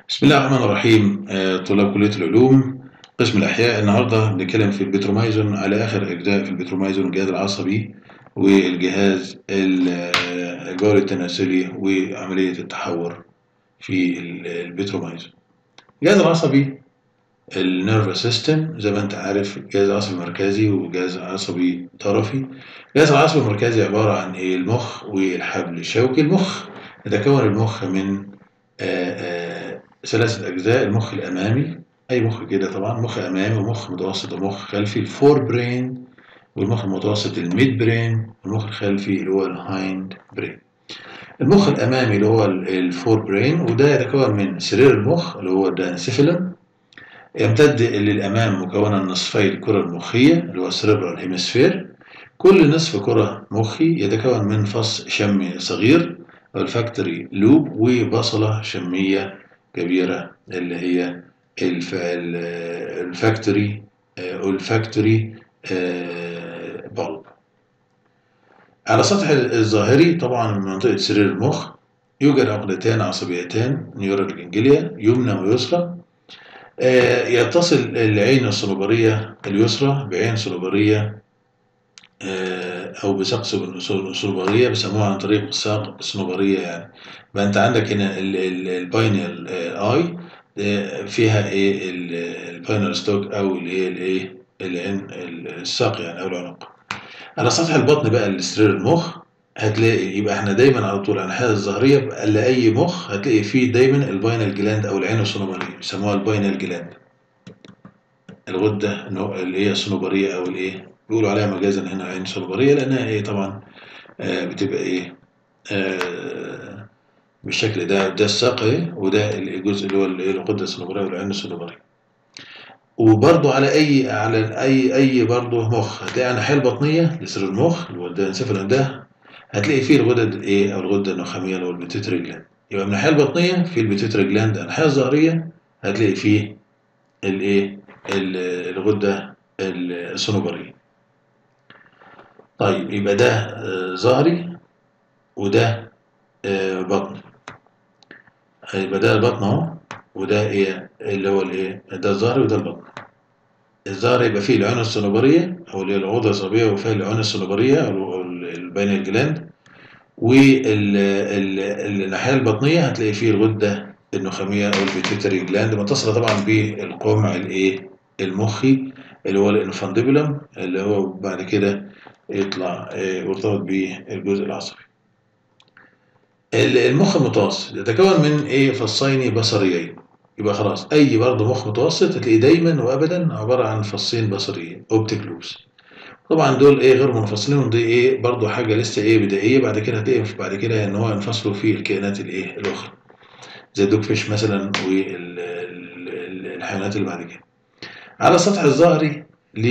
بسم الله الرحمن الرحيم آه، طلاب كلية العلوم قسم الأحياء النهاردة بنتكلم في البترومايزون على آخر أجزاء في البترومايزون الجهاز العصبي والجهاز ال- آه، البولي التناسلي وعملية التحور في ال- البترومايزون الجهاز العصبي النيرفس سيستم زي ما انت عارف جهاز عصبي مركزي وجهاز عصبي طرفي الجهاز العصبي المركزي عبارة عن ايه المخ والحبل الشوكي المخ يتكون المخ من آه، آه، ثلاثة أجزاء المخ الأمامي أي مخ كده طبعا مخ أمامي ومخ متوسط ومخ خلفي الفور برين والمخ المتوسط الميد برين والمخ الخلفي اللي هو الهايند برين المخ الأمامي اللي هو الفور برين وده يتكون من سرير المخ اللي هو الدانسيفيلم يمتد للأمام مكونا من نصفي الكرة المخية اللي هو السريبرال هيمسفير كل نصف كرة مخي يتكون من فص شمي صغير الفاكتوري لوب وبصلة شمية كبيرة اللي هي الف... ال- الفاكتوري آه، الفاكتوري آه، بلب على سطح الظاهري طبعا من منطقة سرير المخ يوجد عقدتان عصبيتان نيورال جنجليا يمنى ويسرى آه، يتصل العين الصنوبرية اليسرى بعين صنوبرية آه، أو بساق صن- صنوبرية بيسموها عن طريق الساق الصنوبرية يعني يبقى أنت عندك هنا الباينال آي فيها إيه الباينال ستوك أو الإيه الإيه العين الساق يعني أو العنق على سطح البطن بقى السرير المخ هتلاقي يبقى احنا دايما على طول على الناحيه الظهريه بقى لاي مخ هتلاقي فيه دايما الباينال جلاند او العين الصنوبريه بيسموها الباينال جلاند الغده النوع- اللي هي الصنوبريه او الايه بيقولوا عليها مجازا هنا عين صنوبريه لانها ايه طبعا آه بتبقى ايه آه بالشكل ده ده الساق اهي وده الجزء اللي هو الايه الغده الصنوبريه والعين الصنوبريه وبرضه على اي على اي اي برضه مخ هتلاقي الناحيه البطنيه لسر المخ اللي هو الدانسيفالون ده هتلاقي فيه الغدد الايه او الغده النخاميه اللي هو البيتيوتري جلاند يبقى من الناحيه البطنيه في البيتيوتري جلاند الناحيه الظهريه هتلاقي فيه الايه ال- الغده الصنوبريه طيب يبقى ده آه، ظهري وده آه، بطني يبقى ده البطن اهو وده ايه اللي هو الايه ده الظهري وده البطن الظهر يبقى فيه العين الصنوبريه او اللي هي الغده الصلبيه وفيها العين الصنوبريه او البين الجلاند والناحيه البطنيه هتلاقي فيه الغده النخاميه او البيتيوتري جلاند متصله طبعا بالقمع الايه المخي اللي هو الانفانديبولم اللي هو بعد كده يطلع آه، مرتبط بالجزء العصبي ال- المخ المتوسط يتكون من ايه فصين بصريين يبقى خلاص اي برضه مخ متوسط هتلاقيه دايما وابدا عباره عن فصين بصريين اوبتيك لوبس طبعا دول ايه غير منفصلين ودي ايه برضه حاجه لسه ايه بدائيه بعد كده هتلاقي بعد كده ان هو ينفصلوا في الكائنات الايه الاخرى زي الدوك فيش مثلا والحيوانات اللي بعد كده على السطح الظهري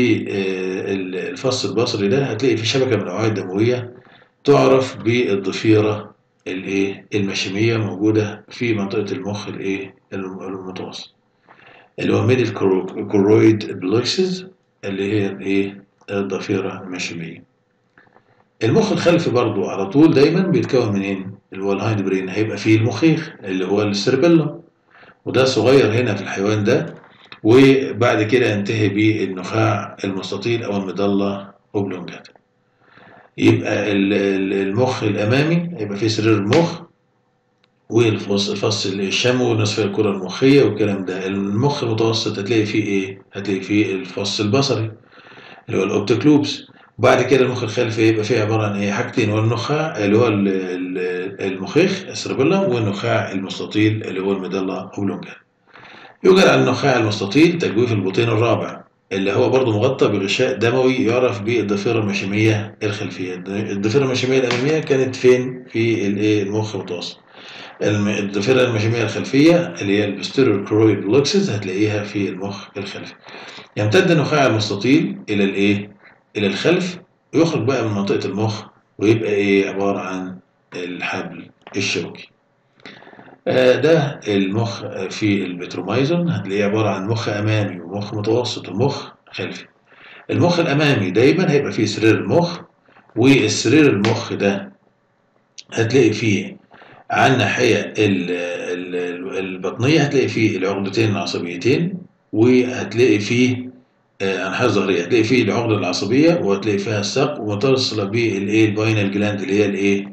للفص البصري ده هتلاقي في شبكه من الاوعيه الدمويه تعرف بالضفيره الايه المشيميه موجوده في منطقه المخ الايه المتوسط اللي هو ميدل كورويد بلوكسز اللي هي الايه الضفيره المشيميه المخ الخلفي برضو على طول دايما بيتكون منين اللي هو الهايند برين هيبقى فيه المخيخ اللي هو السيربيلم وده صغير هنا في الحيوان ده وبعد كده ينتهي بالنخاع المستطيل او المظله اوبلونجاتا يبقى ال- ال- المخ الامامي يبقى فيه سرير المخ والفص الفص الشموي ونصف الكرة المخية والكلام ده المخ المتوسط هتلاقي فيه ايه؟ هتلاقي فيه الفص البصري اللي هو الاوبتيك لوبس وبعد كده المخ الخلفي يبقى فيه عبارة عن ايه؟ حاجتين والنخاع اللي هو ال- ال- المخيخ السيربيلم والنخاع المستطيل اللي هو الميدالا اوبلونجا يوجد على النخاع المستطيل تجويف البطين الرابع اللي هو برضه مغطى بغشاء دموي يعرف بالضفيرة المشيمية الخلفية الضفيرة المشيمية الأمامية كانت فين؟ في الايه المخ المتوسط الم- الضفيرة المشيمية الخلفية اللي هي البستيريور كرويد بلوكسز هتلاقيها في المخ الخلفي يمتد النخاع المستطيل إلى الإيه؟ إلى الخلف ويخرج بقى من منطقة المخ ويبقى إيه عبارة عن الحبل الشوكي آه، ده المخ في البترومايزون هتلاقيه عبارة عن مخ أمامي ومخ متوسط ومخ خلفي المخ الأمامي دايما هيبقى فيه سرير المخ والسرير المخ ده هتلاقي فيه على الناحية ال- ال- البطنية هتلاقي فيه العقدتين العصبيتين وهتلاقي فيه أنحاء الظهرية هتلاقي فيه العقدة العصبية وهتلاقي فيها الساق ومتصلة بالإيه الباينال جلاند اللي هي الإيه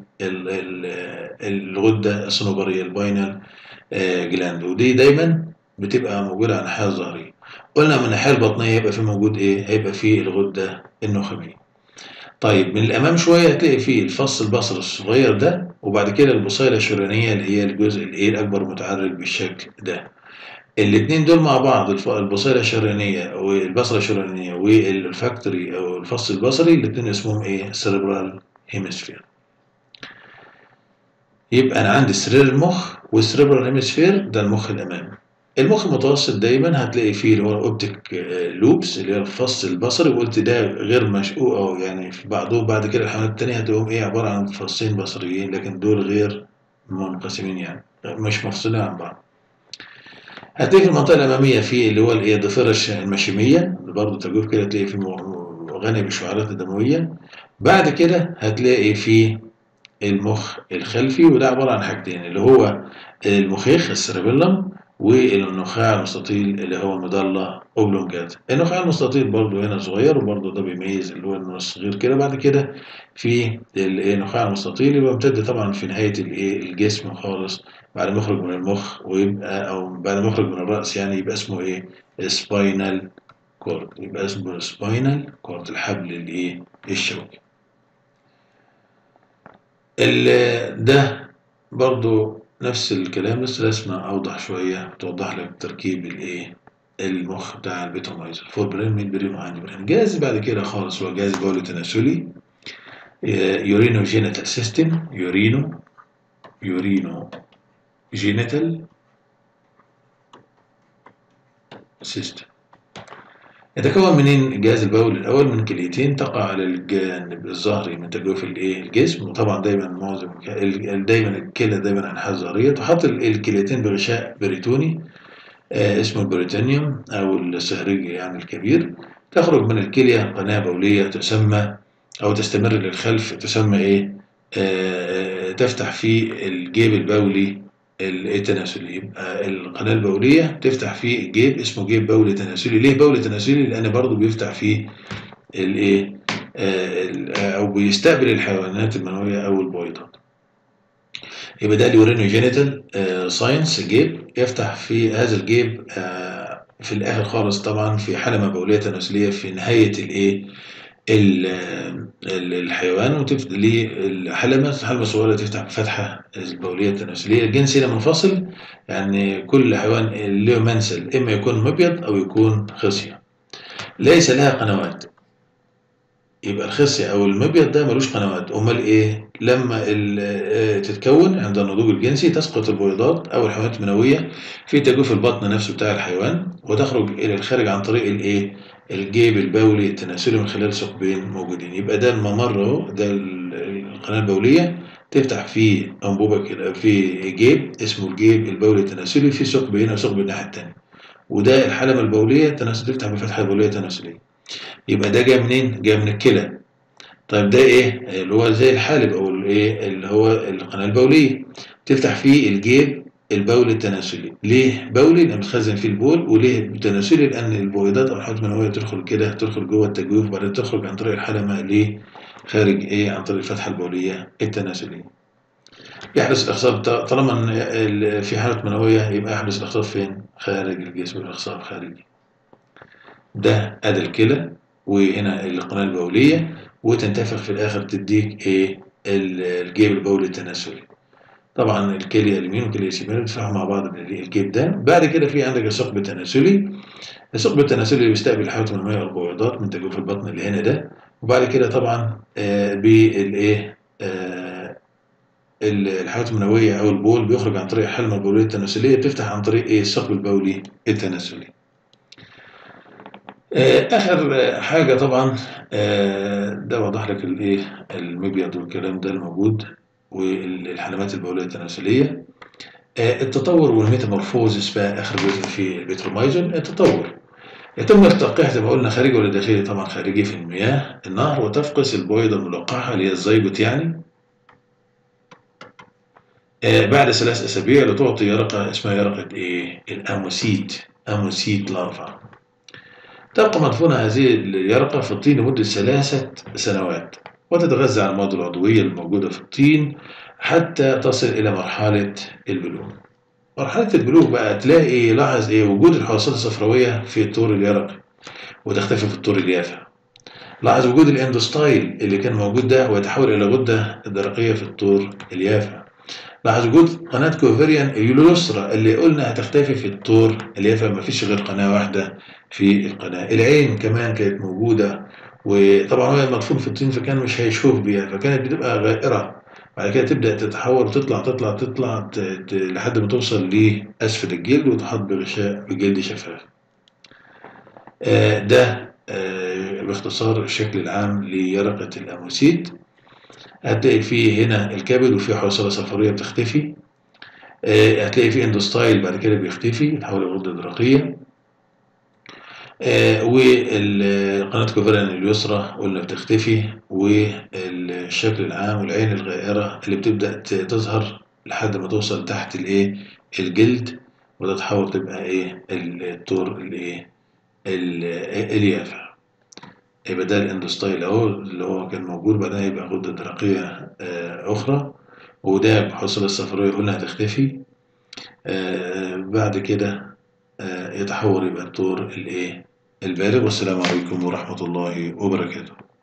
الغدة الصنوبرية الباينال جلاند ودي دايما بتبقى موجودة على الناحية الظهرية قلنا من الناحية البطنية يبقى في موجود إيه؟ هيبقى فيه الغدة النخامية طيب من الأمام شوية هتلاقي فيه الفص البصري الصغير ده وبعد كده البصيلة الشريانية اللي هي الجزء الإيه الأكبر متعرج بالشكل ده الاثنين دول مع بعض البصيلة الشريانية والبصرة الشريانية والفاكتوري أو الفص البصري الاثنين اسمهم إيه؟ سيربرال هيمسفير يبقى أنا عندي سرير المخ والسريبرال هيمسفير ده المخ الأمامي المخ المتوسط دايما هتلاقي فيه اللي هو الاوبتيك لوبس اللي هو الفص البصري وقلت ده غير مشقوق او يعني في بعضهم بعد كده الحيوانات التانية هتقوم ايه عبارة عن فصين بصريين لكن دول غير منقسمين يعني مش مفصولين عن بعض هتلاقي في المنطقة الأمامية في اللي هو الايه الضفيرة المشيمية برضه تجوف كده تلاقي في غني بالشعيرات الدموية بعد كده هتلاقي في المخ الخلفي وده عبارة عن حاجتين اللي هو المخيخ السيربيلم والنخاع المستطيل اللي هو المضلة اوبلونجات النخاع المستطيل برضو هنا صغير وبرضو ده بيميز اللي هو الصغير كده بعد كده في النخاع المستطيل يبقى ممتد طبعا في نهاية الجسم خالص بعد ما يخرج من المخ ويبقى او بعد ما يخرج من الرأس يعني يبقى اسمه ايه سباينال كورد يبقى اسمه سباينال كورد الحبل الايه الشوكي ده برضو نفس الكلام بس رسمة أوضح شوية توضح لك تركيب الإيه المخ بتاع البيتومايزر فور برين مين برين وعندي برين جهاز بعد كده خالص هو جهاز بولي تناسلي يورينو جينيتال سيستم يورينو يورينو جينيتال سيستم يتكون منين الجهاز البولي الأول من كليتين تقع على الجانب الظهري من تجويف الإيه الجسم وطبعا دايما معظم دايما الكلى دايما أنحاء ظهرية تحط الكليتين بغشاء بريتوني آه اسمه البريتونيوم أو السهرجي يعني الكبير تخرج من الكلية قناة بولية تسمى أو تستمر للخلف تسمى إيه آه تفتح في الجيب البولي التناسلي يبقى القناة البولية تفتح فيه جيب اسمه جيب بولي تناسلي ليه بولي تناسلي لأن برضه بيفتح فيه الايه أو بيستقبل الحيوانات المنوية أو البويضات يبقى ده اليورينو جينيتال ساينس جيب يفتح في هذا الجيب في الآخر خالص طبعا في حلمة بولية تناسلية في نهاية الايه الحيوان وتفتح ليه الحلمة حلمة صغيرة تفتح بفتحة البولية التناسلية الجنس هنا منفصل يعني كل حيوان له منسل إما يكون مبيض أو يكون خصية ليس لها قنوات يبقى الخصية أو المبيض ده ملوش قنوات أمال إيه؟ لما تتكون عند النضوج الجنسي تسقط البويضات أو الحيوانات المنوية في تجويف البطن نفسه بتاع الحيوان وتخرج إلى الخارج عن طريق الإيه؟ الجيب البولي التناسلي من خلال ثقبين موجودين يبقى ده الممر اهو ده القناه البوليه تفتح فيه انبوبه كده في جيب اسمه الجيب البولي التناسلي في ثقب هنا وثقب الناحيه الثانيه وده الحلمه البوليه التناسل تفتح بفتحه بوليه تناسليه يبقى ده جاي منين؟ جاي من الكلى طيب ده ايه؟ اللي هو زي الحالب او الايه اللي هو القناه البوليه تفتح فيه الجيب البول التناسلي ليه بولي لان بتخزن فيه البول وليه تناسلي لان البويضات او الحيوانات المنويه تدخل كده تدخل جوه التجويف وبعدين تخرج عن طريق الحلمه ليه خارج ايه عن طريق الفتحه البوليه التناسليه يحدث الاخصاب طالما في حاله منويه يبقى يحدث الاخصاب فين خارج الجسم الاخصاب خارجي ده ادي الكلى وهنا القناه البوليه وتنتفخ في الاخر تديك ايه الجيب البولي التناسلي طبعا الكليه اليمين والكليه الشمال بيتفاعلوا مع بعض الجيب ده بعد كده في عندك الثقب التناسلي الثقب التناسلي بيستقبل الحيوانات المنويه والبويضات من تجويف البطن اللي هنا ده وبعد كده طبعا آه بالايه آه الحيوانات المنويه او البول بيخرج عن طريق الحلمه البوليه التناسليه بتفتح عن طريق ايه الثقب البولي التناسلي آه اخر حاجه طبعا ده وضح لك الايه المبيض والكلام ده الموجود والحلمات البولية التناسلية التطور والميتامورفوزس بقى آخر جزء في البيترومايزون التطور يتم التلقيح زي ما قلنا خارجي ولا داخلي طبعا خارجي في المياه النهر وتفقس البويضة الملقحة اللي هي الزيجوت يعني آه، بعد ثلاث أسابيع لتعطي يرقة اسمها يرقة إيه؟ الأموسيت أموسيت لارفا تبقى مدفونة هذه اليرقة في الطين لمدة ثلاثة سنوات وتتغذى على المواد العضوية الموجودة في الطين حتى تصل إلى مرحلة البلوغ مرحلة البلوغ بقى تلاقي لاحظ إيه وجود الحواسات الصفراوية في الطور اليرقي وتختفي في الطور اليافع لاحظ وجود الاندوستايل اللي كان موجود ده ويتحول إلى غدة درقية في الطور اليافع لاحظ وجود قناة كوفيريان اليسرى اللي قلنا هتختفي في الطور اليافع ما فيش غير قناة واحدة في القناة العين كمان كانت موجودة وطبعا هو مدفون في الطين فكان مش هيشوف بيها فكانت بتبقى غائرة بعد كده تبدأ تتحول وتطلع تطلع تطلع ت- ت- لحد ما توصل لأسفل الجلد وتحط بغشاء بجلد شفاف آه، ده آه، باختصار الشكل العام ليرقة الأموسيت هتلاقي فيه هنا الكبد وفيه حوصلة صفرية بتختفي آه، هتلاقي فيه اندوستايل بعد كده بيختفي يتحول لغدة درقية والقناة كوفيران اليسرى قلنا بتختفي والشكل العام والعين الغائرة اللي بتبدأ ت- تظهر لحد ما توصل تحت الايه الجلد وتتحول تبقى ايه الطور الايه ال- اليافع يبقى ده الاندوستايل اهو اللي هو كان موجود بعدها يبقى غدة درقية آه، أخرى وده بحصلة الصفرية قلنا هتختفي آه، بعد كده آه، يتحول يبقى الطور الايه البالغ والسلام عليكم ورحمة الله وبركاته